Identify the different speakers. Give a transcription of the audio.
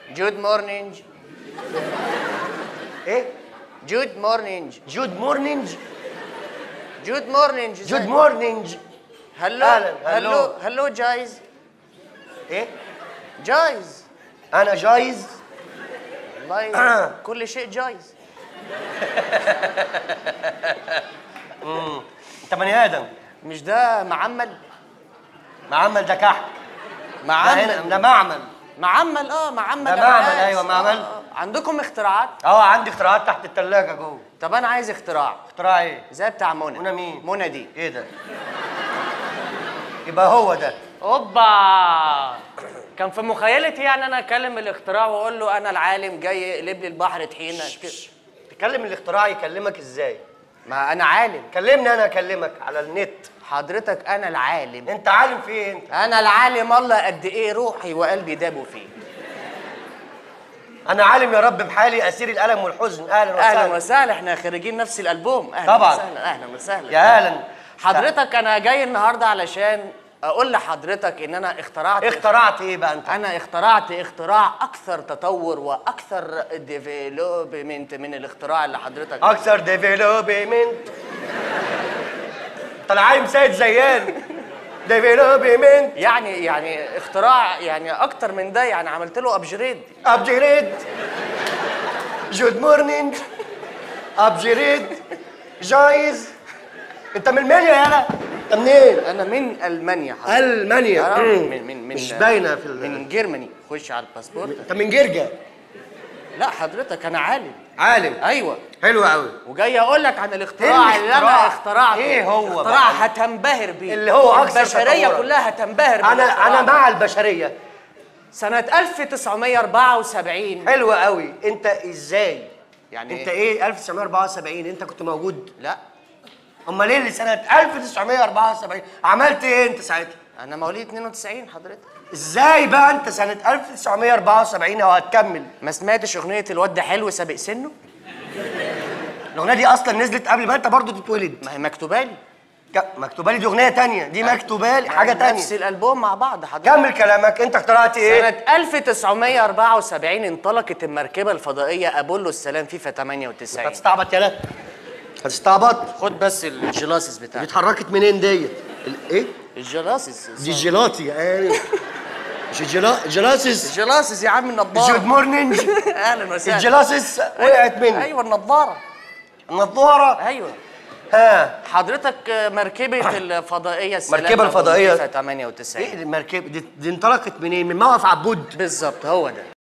Speaker 1: جود مورنينج
Speaker 2: ايه
Speaker 1: جود مورنينج
Speaker 2: جود مورنينج
Speaker 1: جود مورنينج
Speaker 2: جود مورنينج
Speaker 1: هلو
Speaker 2: أهلاً،
Speaker 1: هلو
Speaker 2: هلو.
Speaker 1: هلو جايز
Speaker 2: ايه
Speaker 1: جايز
Speaker 2: انا جايز
Speaker 1: والله كل شيء جايز
Speaker 2: انت بني ادم
Speaker 1: مش ده معمل
Speaker 2: معمل ده كحك ده هنا
Speaker 1: معمل
Speaker 2: ده معمل
Speaker 1: معمل اه معمل
Speaker 2: ده معمل،
Speaker 1: أبعاد.
Speaker 2: أيوة، معمل.
Speaker 1: آه، آه. عندكم اختراعات
Speaker 2: اه عندي اختراعات تحت الثلاجه جوه
Speaker 1: طب انا عايز اختراع
Speaker 2: اختراع ايه
Speaker 1: زي بتاع منى
Speaker 2: منى مين؟
Speaker 1: منى دي
Speaker 2: ايه ده يبقى هو ده
Speaker 1: اوبا كان في مخيلتي يعني انا اكلم الاختراع واقول له انا العالم جاي يقلب لي البحر طحينه كده.
Speaker 2: تكلم الاختراع يكلمك ازاي
Speaker 1: ما انا عالم
Speaker 2: كلمني انا اكلمك على النت
Speaker 1: حضرتك انا العالم
Speaker 2: انت عالم في ايه انت
Speaker 1: انا العالم الله قد ايه روحي وقلبي دابوا فيه
Speaker 2: انا عالم يا رب بحالي اسير الالم والحزن اهلا وسهلا
Speaker 1: اهلا وسهلا احنا خريجين نفس الالبوم اهلا
Speaker 2: طبعاً.
Speaker 1: وسهلا اهلا وسهلا
Speaker 2: يا اهلا
Speaker 1: حضرتك انا جاي النهارده علشان اقول لحضرتك ان انا اخترعت
Speaker 2: اخترعت ايه بقى انت
Speaker 1: انا اخترعت اختراع اكثر تطور واكثر ديفلوبمنت من الاختراع اللي حضرتك
Speaker 2: اكثر ديفلوبمنت طلع عايم سيد زيان ديفلوبمنت
Speaker 1: يعني يعني اختراع يعني اكتر من ده يعني عملت له ابجريد
Speaker 2: ابجريد جود مورنينج ابجريد جايز انت من المنيا يالا انت منين
Speaker 1: انا من المانيا حضرتك
Speaker 2: المانيا
Speaker 1: آه،
Speaker 2: مم.
Speaker 1: من من من
Speaker 2: مش باينه في ال...
Speaker 1: من جيرماني خش على الباسبور
Speaker 2: انت من جرجا
Speaker 1: لا حضرتك انا عالم
Speaker 2: عالم
Speaker 1: ايوه
Speaker 2: حلو قوي
Speaker 1: وجاي اقول لك عن الاختراع
Speaker 2: إيه
Speaker 1: اللي انا
Speaker 2: الاختراع؟
Speaker 1: اخترعته
Speaker 2: إيه هو
Speaker 1: اختراع
Speaker 2: بقى؟
Speaker 1: هتنبهر بيه
Speaker 2: اللي هو أكثر
Speaker 1: البشريه
Speaker 2: تطوراً.
Speaker 1: كلها هتنبهر
Speaker 2: انا
Speaker 1: بالاختراع
Speaker 2: انا
Speaker 1: ده.
Speaker 2: مع البشريه
Speaker 1: سنه 1974
Speaker 2: حلو قوي انت ازاي
Speaker 1: يعني
Speaker 2: انت ايه 1974 انت كنت موجود
Speaker 1: لا
Speaker 2: امال ايه اللي سنه 1974 عملت ايه انت ساعتها
Speaker 1: انا مواليد 92 حضرتك
Speaker 2: ازاي بقى انت سنه 1974 او هتكمل
Speaker 1: ما سمعتش اغنيه الواد ده حلو سابق سنه
Speaker 2: الاغنيه دي اصلا نزلت قبل ما انت برضو تتولد
Speaker 1: ما هي مكتوبه لي
Speaker 2: ك- مكتوبه لي دي اغنيه تانية دي مكتوبه لي حاجه
Speaker 1: نفس
Speaker 2: تانية
Speaker 1: الالبوم مع بعض حضرتك
Speaker 2: كمل كلامك انت اخترعت ايه
Speaker 1: سنة 1974 انطلقت المركبة الفضائية أبولو السلام فيفا 98
Speaker 2: هتستعبط يالا هتستعبط
Speaker 1: خد بس الجلاسس
Speaker 2: دي
Speaker 1: بتاعك
Speaker 2: اتحركت منين ديت ال- ايه
Speaker 1: الجلاسس
Speaker 2: دي جيلاتي يعني مش الجلا جلاسس
Speaker 1: الجلاسس يا عم
Speaker 2: جود
Speaker 1: النضارة
Speaker 2: مورنينج
Speaker 1: أهلا وسهلا
Speaker 2: الجلاسس وقعت مني
Speaker 1: أيوه النضارة
Speaker 2: النضاره
Speaker 1: أيوه
Speaker 2: ها
Speaker 1: حضرتك مركبة الفضائية السلام
Speaker 2: مركبة
Speaker 1: أبولو
Speaker 2: الفضائية.
Speaker 1: فيفا 98
Speaker 2: ايه المركبه دي, دي انطلقت منين من موقف عبود
Speaker 1: بالظبط هو ده